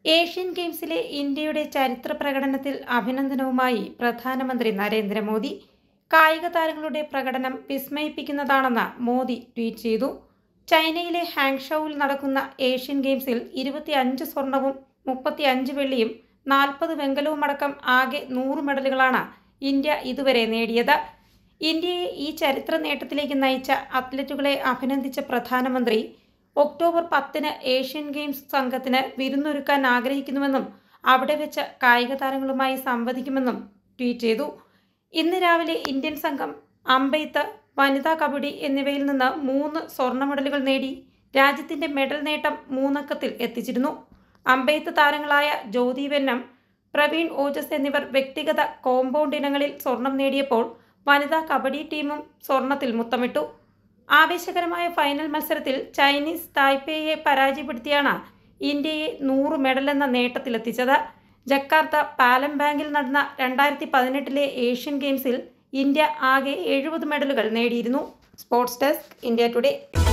Asian ഗെയിംസിലെ ഇന്ത്യയുടെ ചരിത്ര പ്രകടനത്തിൽ അഭിനന്ദനവുമായി പ്രധാനമന്ത്രി നരേന്ദ്രമോദി കായിക താരങ്ങളുടെ പ്രകടനം വിസ്മയിപ്പിക്കുന്നതാണെന്ന് മോദി ട്വീറ്റ് ചെയ്തു ചൈനയിലെ ഹാങ്ഷൌവിൽ നടക്കുന്ന ഏഷ്യൻ ഗെയിംസിൽ ഇരുപത്തിയഞ്ച് സ്വർണവും മുപ്പത്തിയഞ്ച് വെള്ളിയും നാൽപ്പത് വെങ്കലവുമടക്കം ആകെ നൂറ് മെഡലുകളാണ് ഇന്ത്യ ഇതുവരെ നേടിയത് ഇന്ത്യയെ ഈ ചരിത്ര നേട്ടത്തിലേക്ക് നയിച്ച അത്ലറ്റുകളെ അഭിനന്ദിച്ച പ്രധാനമന്ത്രി ഒക്ടോബർ പത്തിന് ഏഷ്യൻ ഗെയിംസ് സംഘത്തിന് വിരുന്നൊരുക്കാൻ ആഗ്രഹിക്കുന്നുവെന്നും അവിടെ വെച്ച് കായിക താരങ്ങളുമായി സംവദിക്കുമെന്നും ട്വീറ്റ് ചെയ്തു ഇന്ന് രാവിലെ ഇന്ത്യൻ സംഘം അമ്പെയ്ത്ത് വനിതാ കബഡി എന്നിവയിൽ നിന്ന് മൂന്ന് സ്വർണ്ണ മെഡലുകൾ നേടി രാജ്യത്തിന്റെ മെഡൽ നേട്ടം മൂന്നക്കത്തിൽ എത്തിച്ചിരുന്നു അമ്പെയ്ത്ത് താരങ്ങളായ ജ്യോതി വെന്നം പ്രവീൺ ഓജസ് എന്നിവർ വ്യക്തിഗത കോമ്പൗണ്ട് ഇനങ്ങളിൽ സ്വർണം നേടിയപ്പോൾ വനിതാ കബഡി ടീമും സ്വർണത്തിൽ മുത്തമിട്ടു ആവേശകരമായ ഫൈനൽ മത്സരത്തിൽ ചൈനീസ് തായ്പേയെ പരാജയപ്പെടുത്തിയാണ് ഇന്ത്യയെ നൂറ് മെഡലെന്ന നേട്ടത്തിലെത്തിച്ചത് ജക്കാർത്ത പാലംബാങ്കിൽ നടന്ന രണ്ടായിരത്തി പതിനെട്ടിലെ ഏഷ്യൻ ഗെയിംസിൽ ഇന്ത്യ ആകെ എഴുപത് മെഡലുകൾ നേടിയിരുന്നു സ്പോർട്സ് ഡെസ്ക് ഇന്ത്യ ടുഡേ